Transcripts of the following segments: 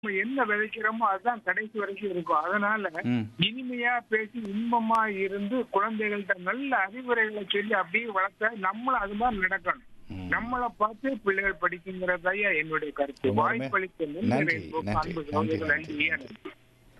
நம்ம என்ன விதைக்கிறோமோ அதுதான் கடைசி வரைக்கும் இருக்கும் அதனால ம் இனிமையா பேசி இன்பமா இருந்து குழந்தைகள்கிட்ட நல்ல அறிவுரைகளை சொல்லி அப்படியே வளர்த்த நம்மளும் அது மாதிரி நடக்கணும் ம். நம்மளை பார்த்து பிள்ளைகள் படிக்குங்கிறதையா என்னுடைய கருத்து ரொம்ப அருமை. வாய்ப்பளித்த நன்றி, நன்றி நன்றி, அன்பு நன்றி, சகோதரர்கள் நன்றி, நன்றி நன்றி.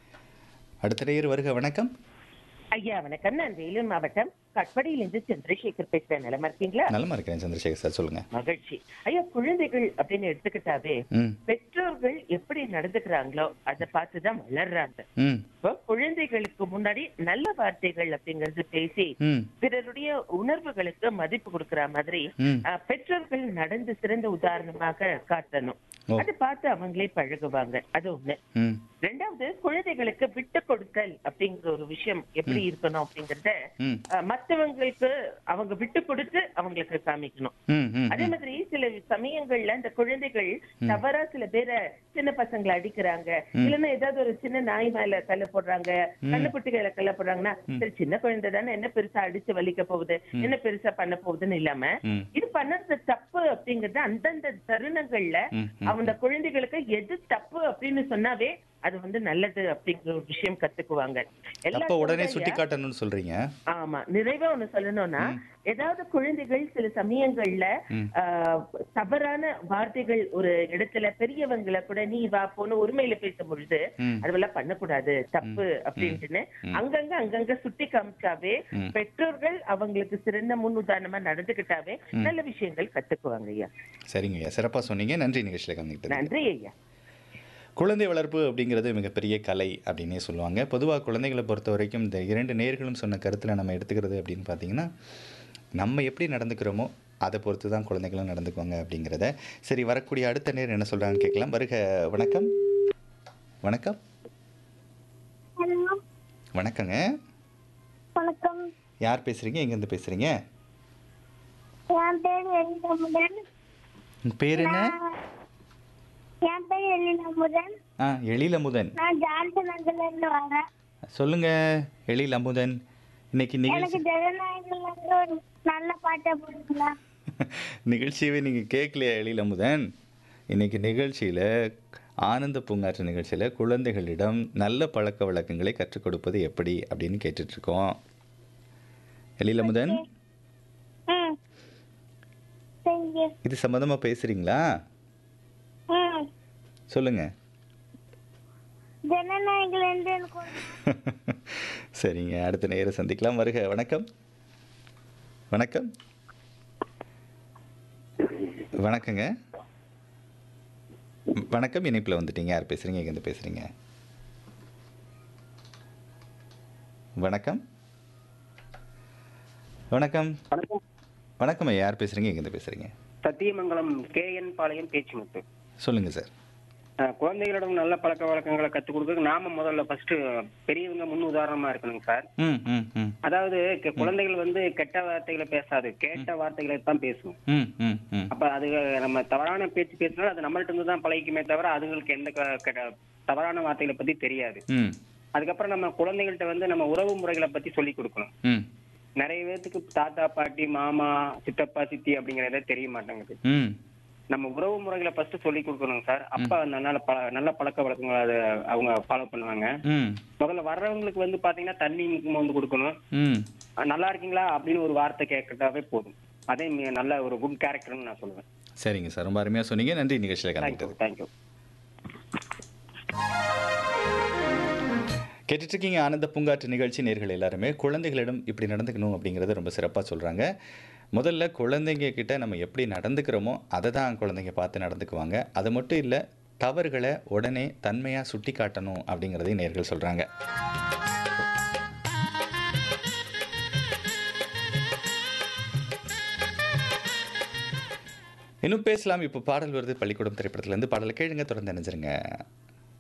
அடுத்த நேயர் வருக வணக்கம் ஐயா வணக்கம் நான் வேலூர் மாவட்டம் கட்படியிலிருந்து சந்திரசேகர் பேசுறேன் நிலமா இருக்கீங்களா நலமா இருக்கிறேன் சந்திரசேகர் சார் சொல்லுங்க மகிழ்ச்சி ஐயா குழந்தைகள் அப்படின்னு எடுத்துக்கிட்டாவே ம் பெற்றோர்கள் எப்படி நடந்துக்கிறாங்களோ அதை பார்த்துதான் வளர்றாங்க ம் இப்போ குழந்தைகளுக்கு முன்னாடி நல்ல வார்த்தைகள் அப்படிங்கறது பேசி ம் பிறருடைய உணர்வுகளுக்கு மதிப்பு கொடுக்கிற மாதிரி ம் அஹ், பெற்றோர்கள் நடந்து சிறந்த உதாரணமாக காட்டணும் ஓ. அதை பார்த்து அவங்களே பழகுவாங்க அது ஒண்ணு ம் ரெண்டாவது குழந்தைகளுக்கு விட்டு கொடுத்தல் அப்படிங்கிற ஒரு விஷயம் எப்படி இருக்கணும் அப்படிங்கறத ம் அஹ், மத்தவங்களுக்கு அவங்க விட்டு கொடுத்து அவங்களுக்கு காமிக்கணும் ம் ம் அதே மாதிரி சில சமயங்கள்ல இந்த குழந்தைகள் தவறா சில பேரை சின்ன பசங்களை அடிக்கிறாங்க இல்லைன்னா ஏதாவது ஒரு சின்ன நாய் மேல கல்ல போடுறாங்க கண்ணுக்குட்டிகளை கல்ல போடுறாங்கன்னா சரி சின்ன குழந்தை தானே என்ன பெருசா அடிச்சு வலிக்க போகுது என்ன பெருசா பண்ண போகுதுன்னு இல்லாம ம். இது பண்ணது தப்பு அப்படிங்கறது அந்தந்த தருணங்கள்ல ம், அந்த குழந்தைகளுக்கு எது தப்பு அப்படின்னு சொன்னாவே அது வந்து நல்லது அப்படிங்கிற ஒரு விஷயம் கத்துக்குவாங்க அப்ப எல்லாத்தோட உடனே ஐயா- சுட்டி காட்டணும்னு சொல்றீங்க ஆமா நிறைவா ஒண்ணு சொல்லணும்னா ஏதாவது குழந்தைகள் சில சமயங்கள்ல ம். ஆஹ், தவறான வார்த்தைகள் ஒரு இடத்துல பெரியவங்களை கூட நீ வா போன்னு உரிமையில பேசும் பொழுது ம். அதுவெல்லாம் பண்ணக்கூடாது தப்பு அப்படின்ட்டுன்னு அங்கங்க அங்கங்க சுட்டி காமிச்சாவே ம். பெற்றோர்கள் அவங்களுக்கு சிறந்த முன் உதாரணமா நடந்துகிட்டாவே நல்ல விஷயங்கள் கத்துக்குவாங்க ஐயா சரிங்க ஐயா சிறப்பா சொன்னீங்க நன்றி நிகழ்ச்சியில் கலந்துக்கிட்டது நன்றி ஐயா குழந்தை வளர்ப்பு அப்படிங்கிறது மிகப்பெரிய கலை அப்படின்னே சொல்லுவாங்க பொதுவாக குழந்தைகளை பொறுத்த வரைக்கும் இந்த இரண்டு நேர்களும் சொன்ன கருத்தில் நம்ம எடுத்துக்கிறது அப்படின்னு பார்த்தீங்கன்னா நம்ம எப்படி நடந்துக்கிறோமோ அதை பொறுத்து தான் குழந்தைகளும் நடந்துக்குவாங்க அப்படிங்கிறத சரி வரக்கூடிய அடுத்த நேரம் என்ன சொல்கிறாங்கன்னு கேட்கலாம் வருக வணக்கம் வணக்கம் ஹலோ வணக்கங்க வணக்கம் யார் பேசுகிறீங்க எங்கேருந்து பேசுகிறீங்க என் பேர் எழிலமுடன் உங்கள் பேர் என்ன என் பேர் எழிலமுடன் ஆ எழில் அமுதன் நான் ஜான்சன் நகர்ல இருந்து வரேன் சொல்லுங்கள் எழில் அமுதன் இன்னைக்கு எனக்கு நிகழ்ச்சி ஜனநாயகம்ல இருந்து ஒரு நல்ல பாட்டை போடுங்களா நிகழ்ச்சியவே நீங்கள் கேட்கலையா எழில் அமுதன் இன்னைக்கு நிகழ்ச்சியில் ஆனந்த பூங்காற்று நிகழ்ச்சியில் குழந்தைகளிடம் நல்ல பழக்க வழக்கங்களை கற்றுக் கொடுப்பது எப்படி அப்படின்னு கேட்டுட்ருக்கோம் எழில் அமுதன் ம் தேங்க்யூ இது சம்மந்தமாக பேசுகிறீங்களா ம் சொல்லுங்கள் ஜனநாயகம்ல இருந்து எனக்கு ஒரு சரிங்க அடுத்த நேரம் சந்திக்கலாம் வருக வணக்கம் வணக்கம் வணக்கங்க வணக்கம் இணைப்பில் வந்துட்டீங்க யார் பேசுகிறீங்க எங்கேருந்து பேசுகிறீங்க வணக்கம் வணக்கம் வணக்கம் வணக்கம் ஐயா யார் பேசுகிறீங்க எங்கேருந்து பேசுகிறீங்க சத்தியமங்கலம் கேஎன் பாளையம் பேச்சுமுத்து சொல்லுங்கள் சார் அஹ், குழந்தைகளிடம் நல்ல பழக்க வழக்கங்களை கற்றுக் கொடுக்க நாம முதல்ல ஃபர்ஸ்ட் பெரியவங்க முன் உதாரணமா இருக்கணுங்க சார் ம் ம் ம் அதாவது கெ- குழந்தைகள் வந்து கெட்ட வார்த்தைகளை பேசாது கேட்ட வார்த்தைகளை தான் பேசும் ம் ம் ம் அப்ப அது நம்ம தவறான பேச்சு பேசினாலும் அது நம்மள்ட்ட இருந்து தான் பழகிக்குமே தவிர அதுங்களுக்கு எந்த க- கெட்ட- தவறான வார்த்தைகளை பத்தி தெரியாது ம் அதுக்கப்புறம் நம்ம குழந்தைகள்ட்ட வந்து நம்ம உறவு முறைகளை பத்தி சொல்லி கொடுக்கணும் ம் நிறைய பேர்த்துக்கு தாத்தா பாட்டி மாமா சித்தப்பா சித்தி அப்படிங்கறதே தெரிய மாட்டேங்குது ம் நம்ம உறவு முறைகளை ஃபர்ஸ்ட் சொல்லி கொடுக்கணும் சார் அப்ப அந்த நல்ல பழ நல்ல பழக்க வழக்கங்களை அதை அவங்க ஃபாலோ பண்ணுவாங்க ம் முதல்ல வர்றவங்களுக்கு வந்து பாத்தீங்கன்னா தண்ணி வந்து கொடுக்கணும் ம் அஹ் நல்லா இருக்கீங்களா அப்படின்னு ஒரு வார்த்தை கேட்கறதாவே போதும் அதே மி- நல்ல ஒரு குட் கேரக்டர்னு நான் சொல்லுவேன் சரிங்க சார் ரொம்ப அருமையாக சொன்னீங்க நன்றி நிகழ்ச்சியில் கலந்துக்கிட்டது தேங்க்யூ கேட்டுட்டு இருக்கீங்க ஆனந்த பூங்காற்று நிகழ்ச்சி நேர்கள் எல்லாருமே குழந்தைகளிடம் இப்படி நடந்துக்கணும் அப்படிங்கிறத ரொம்ப சிறப்பாக சொல்கிறாங்க முதல்ல குழந்தைங்க கிட்ட நம்ம எப்படி நடந்துக்கிறோமோ அதை தான் குழந்தைங்க பார்த்து நடந்துக்குவாங்க அது மட்டும் இல்லை தவறுகளை உடனே தன்மையாக சுட்டி காட்டணும் அப்படிங்கிறதையும் நேர்கள் சொல்கிறாங்க இன்னும் பேசலாம் இப்போ பாடல் வருது பள்ளிக்கூடம் திரைப்படத்துலேருந்து பாடலை கேளுங்க தொடர்ந்து நினைச்சிருங்க